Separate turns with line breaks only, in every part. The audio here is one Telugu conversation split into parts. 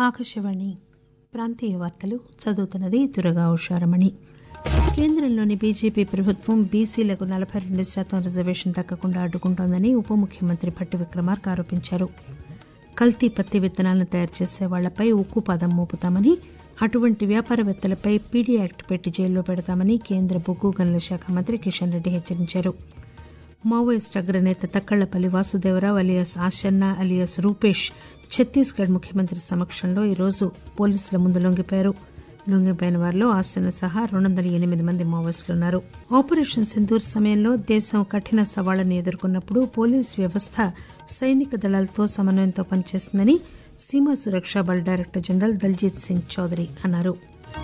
ఆకాశవాణి ప్రాంతీయ వార్తలు చదువుతున్నది దురగా ఉషారమణి కేంద్రంలోని బీజేపీ ప్రభుత్వం బీసీలకు నలభై రెండు శాతం రిజర్వేషన్ దక్కకుండా అడ్డుకుంటోందని ఉప ముఖ్యమంత్రి భట్టి విక్రమార్క ఆరోపించారు కల్తీ పత్తి విత్తనాలను తయారు చేసే వాళ్లపై ఉక్కుపాదం మోపుతామని అటువంటి వ్యాపారవేత్తలపై పీడీ యాక్ట్ పెట్టి జైల్లో పెడతామని కేంద్ర బొగ్గు గనుల శాఖ మంత్రి కిషన్ రెడ్డి హెచ్చరించారు మావోయిస్టు అగ్రనేత తక్కళ్లపల్లి వాసుదేవరావు అలియాస్ ఆశన్న అలియాస్ రూపేష్ ఛత్తీస్గఢ్ ముఖ్యమంత్రి సమక్షంలో ఈరోజు పోలీసుల ముందు లొంగిపోయారు లొంగిపోయిన వారిలో ఆశన్న సహా రెండు వందల ఎనిమిది మంది మావోయిస్టులు ఉన్నారు ఆపరేషన్ సింధూర్ సమయంలో దేశం కఠిన సవాళ్లను ఎదుర్కొన్నప్పుడు పోలీస్ వ్యవస్థ సైనిక దళాలతో సమన్వయంతో పనిచేస్తుందని సీమా సురక్షా బల్ డైరెక్టర్ జనరల్ దల్జీత్ సింగ్ చౌదరి అన్నారు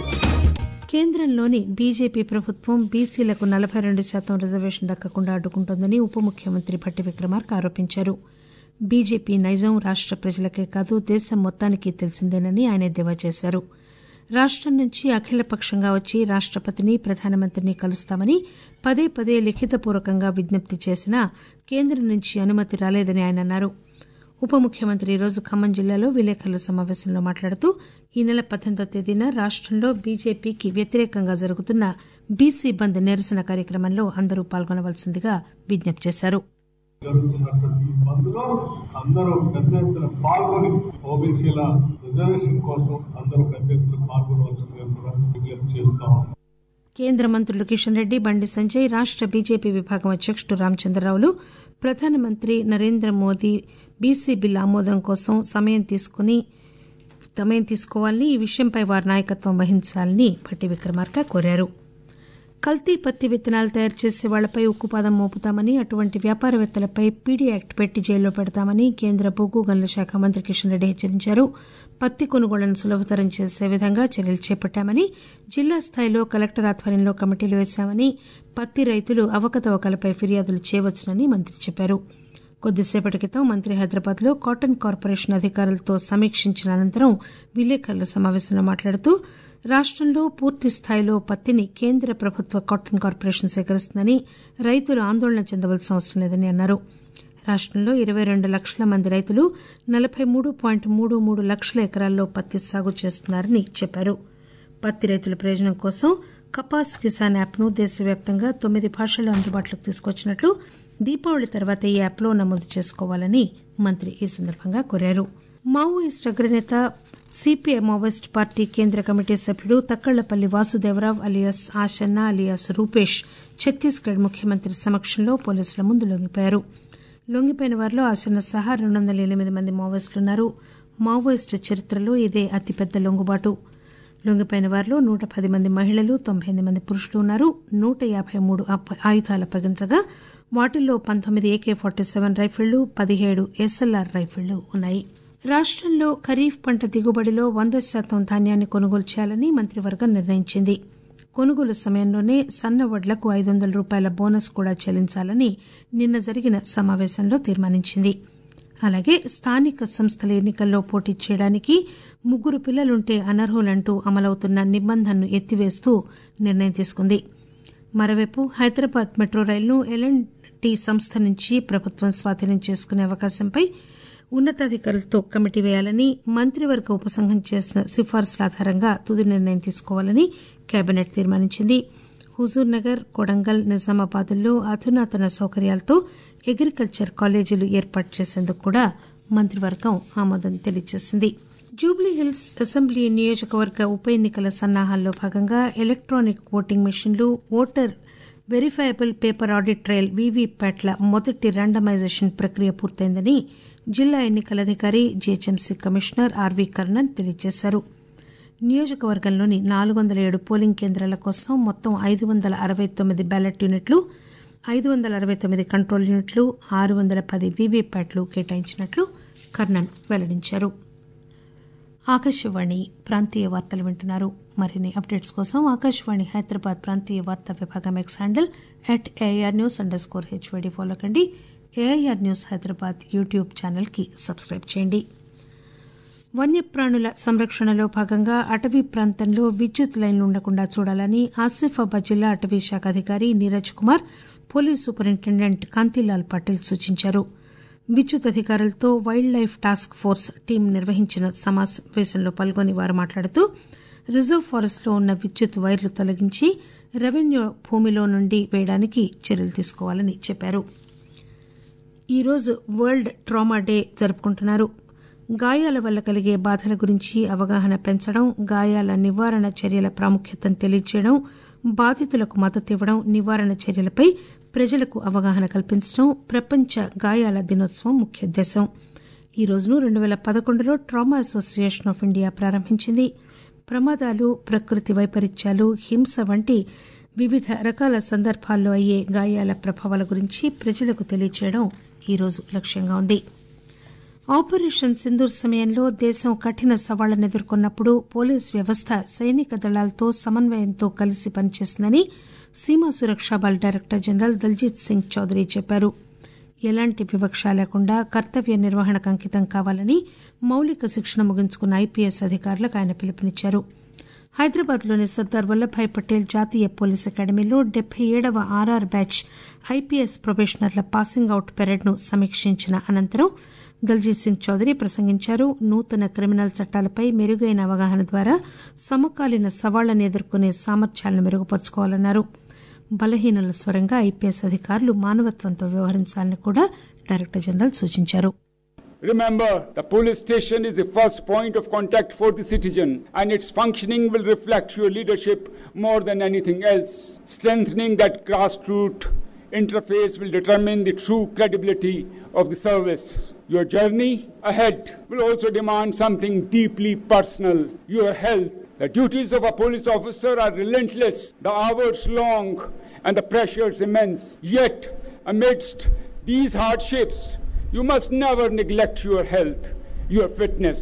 కేంద్రంలోని బీజేపీ ప్రభుత్వం బీసీలకు నలభై రెండు శాతం రిజర్వేషన్ దక్కకుండా అడ్డుకుంటోందని ఉప ముఖ్యమంత్రి భట్టి విక్రమార్క ఆరోపించారు బీజేపీ నైజం రాష్ట ప్రజలకే కాదు దేశం మొత్తానికి తెలిసిందేనని ఆయన ఎద్దేవా చేశారు రాష్టం నుంచి అఖిలపక్షంగా వచ్చి రాష్టపతిని ప్రధానమంత్రిని కలుస్తామని పదే పదే లిఖితపూర్వకంగా విజ్ఞప్తి చేసినా కేంద్రం నుంచి అనుమతి రాలేదని ఆయన అన్నారు ఉప ముఖ్యమంత్రి ఈరోజు ఖమ్మం జిల్లాలో విలేకరుల సమావేశంలో మాట్లాడుతూ ఈ నెల పద్దెనిమిదో తేదీన రాష్టంలో బీజేపీకి వ్యతిరేకంగా జరుగుతున్న బీసీ బంద్ నిరసన కార్యక్రమంలో అందరూ పాల్గొనవలసిందిగా విజ్ఞప్తి చేశారు
జరుగుతున్నటువంటి ఈ బంద్లో అందరూ పెద్ద ఎత్తున పాల్గొని ఓబీసీల రిజర్వేషన్ కోసం అందరూ పెద్ద ఎత్తున పాల్గొనవలసిందిగా కూడా విజ్ఞప్తి చేస్తాం
కేంద్ర మంత్రులు కిషన్ రెడ్డి బండి సంజయ్ రాష్ట బీజేపీ విభాగం అధ్యకుడు రామచంద్రరావులు ప్రధానమంత్రి నరేంద్ర మోదీ బీసీ బిల్ ఆమోదం కోసం సమయం తీసుకుని సమయం తీసుకోవాలని ఈ విషయంపై వారి నాయకత్వం వహించాలని భట్టి విక్రమార్క కోరారు కల్తీ పత్తి విత్తనాలు తయారు చేసే వాళ్లపై ఉక్కుపాదం మోపుతామని అటువంటి వ్యాపారవేత్తలపై పీడీ యాక్ట్ పెట్టి జైల్లో పెడతామని కేంద్ర బొగ్గు గనుల శాఖ మంత్రి కిషన్ రెడ్డి హెచ్చరించారు పత్తి కొనుగోళ్లను సులభతరం చేసే విధంగా చర్యలు చేపట్టామని జిల్లా స్థాయిలో కలెక్టర్ ఆధ్వర్యంలో కమిటీలు వేశామని పత్తి రైతులు అవకతవకలపై ఫిర్యాదులు చేయవచ్చునని మంత్రి చెప్పారు కొద్దిసేపటి క్రితం మంత్రి హైదరాబాద్ లో కాటన్ కార్పొరేషన్ అధికారులతో సమీక్షించిన అనంతరం విలేకరుల సమావేశంలో మాట్లాడుతూ రాష్టంలో పూర్తి స్థాయిలో పత్తిని కేంద్ర ప్రభుత్వ కాటన్ కార్పొరేషన్ సేకరిస్తుందని రైతులు ఆందోళన చెందవలసిన అవసరం లేదని అన్నారు రాష్టంలో ఇరవై రెండు లక్షల మంది రైతులు నలభై మూడు పాయింట్ మూడు మూడు లక్షల ఎకరాల్లో పత్తి సాగు చేస్తున్నారని చెప్పారు పత్తి రైతుల ప్రయోజనం కోసం కపాస్ కిసాన్ యాప్ను దేశవ్యాప్తంగా తొమ్మిది భాషల్లో అందుబాటులోకి తీసుకొచ్చినట్లు దీపావళి తర్వాత ఈ యాప్లో నమోదు చేసుకోవాలని మంత్రి ఈ సందర్భంగా కోరారు మావోయిస్ట్ అగ్రనేత సిపిఐ మావోయిస్ట్ పార్టీ కేంద్ర కమిటీ సభ్యుడు తక్కళ్లపల్లి వాసుదేవరావు అలియాస్ ఆశన్న అలియాస్ రూపేష్ ఛత్తీస్గఢ్ ముఖ్యమంత్రి సమక్షంలో పోలీసుల ముందు లొంగిపోయారు లొంగిపోయిన వారిలో ఆశన్న సహా రెండు వందల ఎనిమిది మంది మావోయిస్టులున్నారు మావోయిస్టు చరిత్రలో ఇదే అతిపెద్ద లొంగుబాటు లొంగిపోయిన వారిలో నూట పది మంది మహిళలు తొంభై ఎనిమిది మంది పురుషులు ఉన్నారు నూట యాభై మూడు ఆయుధాలు అప్పగించగా వాటిల్లో పంతొమ్మిది ఏకే ఫార్టీ సెవెన్ రైఫిళ్లు పదిహేడు ఎస్ఎల్ఆర్ రైఫిళ్లు ఉన్నాయి రాష్టంలో ఖరీఫ్ పంట దిగుబడిలో వంద శాతం ధాన్యాన్ని కొనుగోలు చేయాలని మంత్రివర్గం నిర్ణయించింది కొనుగోలు సమయంలోనే సన్న వడ్లకు ఐదు వందల రూపాయల బోనస్ కూడా చెల్లించాలని నిన్న జరిగిన సమావేశంలో తీర్మానించింది అలాగే స్థానిక సంస్థల ఎన్నికల్లో పోటీ చేయడానికి ముగ్గురు పిల్లలుంటే అనర్హులంటూ అమలవుతున్న నిబంధనను ఎత్తివేస్తూ నిర్ణయం తీసుకుంది మరోవైపు హైదరాబాద్ మెట్రో రైలును ఎల్ఎన్టీ సంస్థ నుంచి ప్రభుత్వం స్వాధీనం చేసుకునే అవకాశంపై ఉన్నతాధికారులతో కమిటీ వేయాలని మంత్రివర్గ ఉపసంఘం చేసిన సిఫార్సుల ఆధారంగా తుది నిర్ణయం తీసుకోవాలని కేబినెట్ తీర్మానించింది హుజూర్ నగర్ కొడంగల్ నిజామాబాద్లో అధునాతన సౌకర్యాలతో అగ్రికల్చర్ కాలేజీలు ఏర్పాటు చేసేందుకు కూడా మంత్రివర్గం ఆమోదం తెలియజేసింది జూబ్లీహిల్స్ అసెంబ్లీ నియోజకవర్గ ఉప ఎన్నికల సన్నాహాల్లో భాగంగా ఎలక్ట్రానిక్ ఓటింగ్ మెషిన్లు voter verifiable paper audit trail వీవీప్యాట్ల మొదటి ర్యాండమైజేషన్ ప్రక్రియ పూర్తయిందని జిల్లా ఎన్నికల అధికారి జీహెచ్ఎంసీ కమిషనర్ ఆర్వీ కర్ణన్ తెలియజేశారు నియోజకవర్గంలోని నాలుగు వందల ఏడు పోలింగ్ కేంద్రాల కోసం మొత్తం ఐదు వందల అరవై తొమ్మిది బ్యాలెట్ యూనిట్లు ఐదు వందల అరవై తొమ్మిది కంట్రోల్ యూనిట్లు ఆరు వందల పది వీవీప్యాట్లు కేటాయించినట్లు కర్ణన్ వెల్లడించారు ఆకాశవాణి ప్రాంతీయ వార్తలు వింటున్నారు మరిన్ని అప్డేట్స్ కోసం ఆకాశవాణి హైదరాబాద్ ప్రాంతీయ వార్తా విభాగం X handle at AIR news under score HYD follow కండి ఏఐఆర్ న్యూస్ హైదరాబాద్ యూట్యూబ్ ఛానల్కి సబ్స్క్రైబ్ చేయండి వన్యప్రాణుల సంరక్షణలో భాగంగా అటవీ ప్రాంతంలో విద్యుత్ లైన్లు ఉండకుండా చూడాలని ఆసిఫాబాద్ జిల్లా అటవీ శాఖ అధికారి నీరజ్ కుమార్ పోలీస్ సూపరింటెండెంట్ కాంతిలాల్ పాటిల్ సూచించారు విద్యుత్ అధికారులతో wildlife task force team నిర్వహించిన సమావేశంలో పాల్గొని వారు మాట్లాడుతూ రిజర్వ్ ఫారెస్ట్లో ఉన్న విద్యుత్ వైర్లు తొలగించి రెవెన్యూ భూమిలో నుండి వేయడానికి చర్యలు తీసుకోవాలని చెప్పారు ఈరోజు వరల్డ్ ట్రామా డే జరుపుకుంటున్నారు గాయాల వల్ల కలిగే బాధల గురించి అవగాహన పెంచడం గాయాల నివారణ చర్యల ప్రాముఖ్యతను తెలియజేయడం బాధితులకు మద్దతు ఇవ్వడం నివారణ చర్యలపై ప్రజలకు అవగాహన కల్పించడం ప్రపంచ గాయాల దినోత్సవం ముఖ్య ఉద్దేశం ఈ రోజును రెండు పేల పదకొండులో ట్రామా అసోసియేషన్ ఆఫ్ ఇండియా ప్రారంభించింది ప్రమాదాలు ప్రకృతి వైపరీత్యాలు హింస వంటి వివిధ రకాల సందర్భాల్లో అయ్యే గాయాల ప్రభావాల గురించి ప్రజలకు తెలియజేయడం ఈరోజు లక్ష్యంగా ఉంది ఆపరేషన్ సింధూర్ సమయంలో దేశం కఠిన సవాళ్లను ఎదుర్కొన్నప్పుడు పోలీస్ వ్యవస్థ సైనిక దళాలతో సమన్వయంతో కలిసి పనిచేసిందని సీమా సురక్షా బల్ డైరెక్టర్ జనరల్ దల్జీత్ సింగ్ చౌదరి చెప్పారు ఎలాంటి వివక్ష లేకుండా కర్తవ్య నిర్వహణకు అంకితం కావాలని మౌలిక శిక్షణ ముగించుకున్న ఐపీఎస్ అధికారులకు ఆయన పిలుపునిచ్చారు హైదరాబాద్లోని సర్దార్ వల్లభాయ్ పటేల్ జాతీయ పోలీస్ అకాడమీలో డెబ్బై ఏడవ ఆర్ఆర్ బ్యాచ్ ఐపీఎస్ ప్రొబేషనర్ల పాసింగ్ అవుట్ పెరేడ్ను సమీక్షించిన అనంతరం దల్జీత్ సింగ్ చౌదరి ప్రసంగించారు నూతన క్రిమినల్ చట్టాలపై మెరుగైన అవగాహన ద్వారా సమకాలీన సవాళ్లను ఎదుర్కొనే సామర్థ్యాలను మెరుగుపరుచుకోవాలన్నారు బలహీనుల స్వరంగా ఐపీఎస్ అధికారులు మానవత్వంతో వ్యవహరించాలని కూడా డైరెక్టర్ జనరల్ సూచించారు
Remember, the police station is the first point of contact for the citizen, and its functioning will reflect your leadership more than anything else. Strengthening that grassroots interface will determine the true credibility of the service. Your journey ahead will also demand something deeply personal your health. The duties of a police officer are relentless, the hours long, and the pressures immense. Yet, amidst these hardships, you must never neglect your health, your fitness.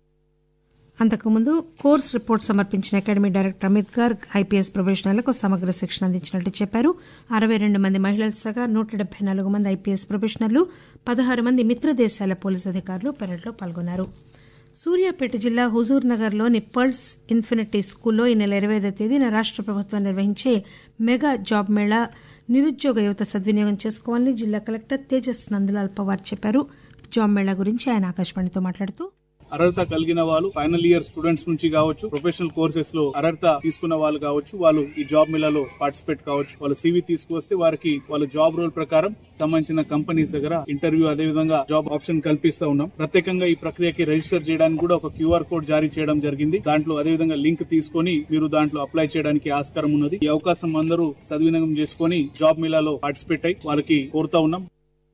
అంతకుముందు కోర్స్ రిపోర్ట్ సమర్పించిన academy director Amit Garg IPS ప్రొబేషనర్లకు సమగ్ర శిక్షణ అందించినట్లు చెప్పారు అరవై రెండు మంది మహిళలు సగా నూట డెబ్బై నాలుగు మంది ఐపీఎస్ ప్రొబేషనర్లు పదహారు మంది మిత్ర దేశాల పోలీసు అధికారులు పెరడ్లో పాల్గొన్నారు సూర్యాపేట జిల్లా హుజూర్ నగర్ లోని పర్ల్స్ ఇన్ఫినిటీ స్కూల్లో ఈ నెల ఇరవై ఐదో తేదీన రాష్ట ప్రభుత్వం నిర్వహించే మెగా జాబ్ మేళా నిరుద్యోగ యువత సద్వినియోగం చేసుకోవాలని జిల్లా కలెక్టర్ తేజస్ నందలాల్ పవార్ చెప్పారు జాబ్ మేళా గురించి ఆయన ఆకాశవాణితో మాట్లాడుతూ
అర్హత కలిగిన వాళ్ళు ఫైనల్ ఇయర్ స్టూడెంట్స్ నుంచి కావచ్చు ప్రొఫెషనల్ కోర్సెస్ లో అర్హత తీసుకున్న వాళ్ళు కావచ్చు వాళ్ళు ఈ జాబ్ మేళాలో పార్టిసిపేట్ కావచ్చు వాళ్ళ సీవీ తీసుకువస్తే వారికి వాళ్ళ జాబ్ రోల్ ప్రకారం సంబంధించిన కంపెనీస్ దగ్గర ఇంటర్వ్యూ అదే విధంగా జాబ్ ఆప్షన్ కల్పిస్తా ఉన్నాం ప్రత్యేకంగా ఈ ప్రక్రియకి రిజిస్టర్ చేయడానికి కూడా ఒక క్యూఆర్ కోడ్ జారీ చేయడం జరిగింది దాంట్లో అదే విధంగా లింక్ తీసుకొని మీరు దాంట్లో అప్లై చేయడానికి ఆస్కారం ఉన్నది ఈ అవకాశం అందరూ సద్వినియోగం చేసుకొని జాబ్ మేళాలో పార్టిసిపేట్ అయి వాళ్ళకి కోరుతా ఉన్నాం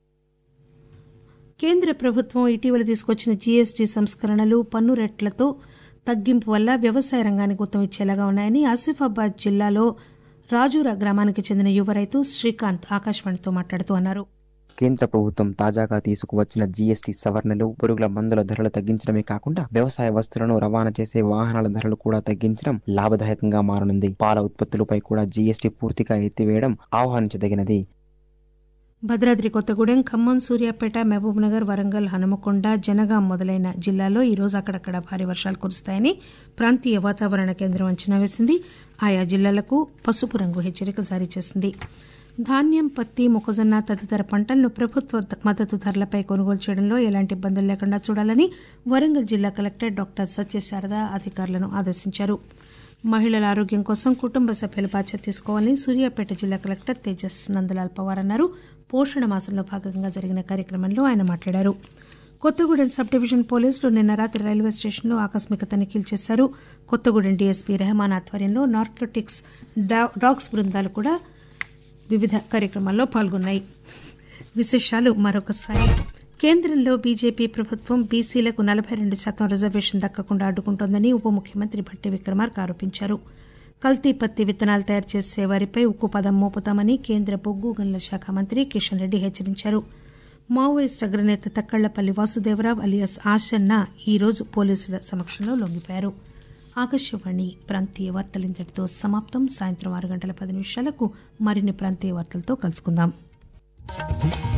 కేంద్ర ప్రభుత్వం ఇటీవల తీసుకొచ్చిన జీఎస్టీ సంస్కరణలు పన్ను రేట్లతో తగ్గింపు వల్ల వ్యవసాయ రంగానికి ఊతం ఇచ్చేలాగా ఉన్నాయని ఆసిఫాబాద్ జిల్లాలో రాజూరా గ్రామానికి చెందిన యువ రైతు శ్రీకాంత్ ఆకాశవాణితో మాట్లాడుతూ అన్నారు
కేంద్ర ప్రభుత్వం తాజాగా తీసుకువచ్చిన జీఎస్టీ సవరణలు పురుగుల మందుల ధరలు తగ్గించడమే కాకుండా వ్యవసాయ వస్తువులను రవాణా చేసే వాహనాల ధరలు కూడా తగ్గించడం లాభదాయకంగా మారనుంది పాల ఉత్పత్తులపై కూడా జీఎస్టీ పూర్తిగా ఎత్తివేయడం ఆహ్వానించదగినది
భద్రాద్రి కొత్తగూడెం ఖమ్మం సూర్యాపేట మహబూబ్నగర్ వరంగల్ హనుమకొండ జనగాం మొదలైన జిల్లాల్లో ఈ రోజు అక్కడక్కడ భారీ వర్షాలు కురుస్తాయని ప్రాంతీయ వాతావరణ కేంద్రం అంచనా వేసింది ఆయా జిల్లాలకు పసుపు రంగు హెచ్చరిక జారీ చేసింది ధాన్యం పత్తి మొక్కజొన్న తదితర పంటలను ప్రభుత్వ మద్దతు ధరలపై కొనుగోలు చేయడంలో ఎలాంటి ఇబ్బందులు లేకుండా చూడాలని వరంగల్ జిల్లా కలెక్టర్ డాక్టర్ సత్యశారద అధికారులను ఆదేశించారు మహిళల ఆరోగ్యం కోసం కుటుంబ సభ్యులు బాధ్యత తీసుకోవాలని సూర్యాపేట జిల్లా కలెక్టర్ తేజస్ నందలాల్ పవార్ అన్నారు పోషణ మాసంలో భాగంగా జరిగిన కార్యక్రమంలో ఆయన మాట్లాడారు కొత్తగూడెం సబ్ డివిజన్ పోలీసులు నిన్న రాత్రి రైల్వే స్టేషన్లో ఆకస్మిక తనిఖీలు చేశారు కొత్తగూడెం డీఎస్పీ రెహమాన్ ఆధ్వర్యంలో నార్కోటిక్స్ డాగ్స్ బృందాలు కూడా వివిధ కార్యక్రమాల్లో పాల్గొన్నాయి విశేషాలు మరొకసారి కేంద్రంలో బీజేపీ ప్రభుత్వం బీసీలకు నలభై రెండు శాతం రిజర్వేషన్ దక్కకుండా అడ్డుకుంటోందని ఉప ముఖ్యమంత్రి భట్టి విక్రమార్క ఆరోపించారు కల్తీ పత్తి విత్తనాలు తయారు చేసే వారిపై ఉక్కు పదం మోపుతామని కేంద్ర బొగ్గు గనుల శాఖ మంత్రి కిషన్ రెడ్డి హెచ్చరించారు మావోయిస్ట్ అగ్రనేత తక్కళ్లపల్లి వాసుదేవరావు అలియాస్ ఆశన్న ఈ రోజు పోలీసుల సమక్షంలో లొంగిపోయారు ఆకాశవాణి ప్రాంతీయ వార్తలు ఇంతటితో సమాప్తం సాయంత్రం ఆరు గంటల పది నిమిషాలకు మరిన్ని ప్రాంతీయ వార్తలతో కలుసుకుందాం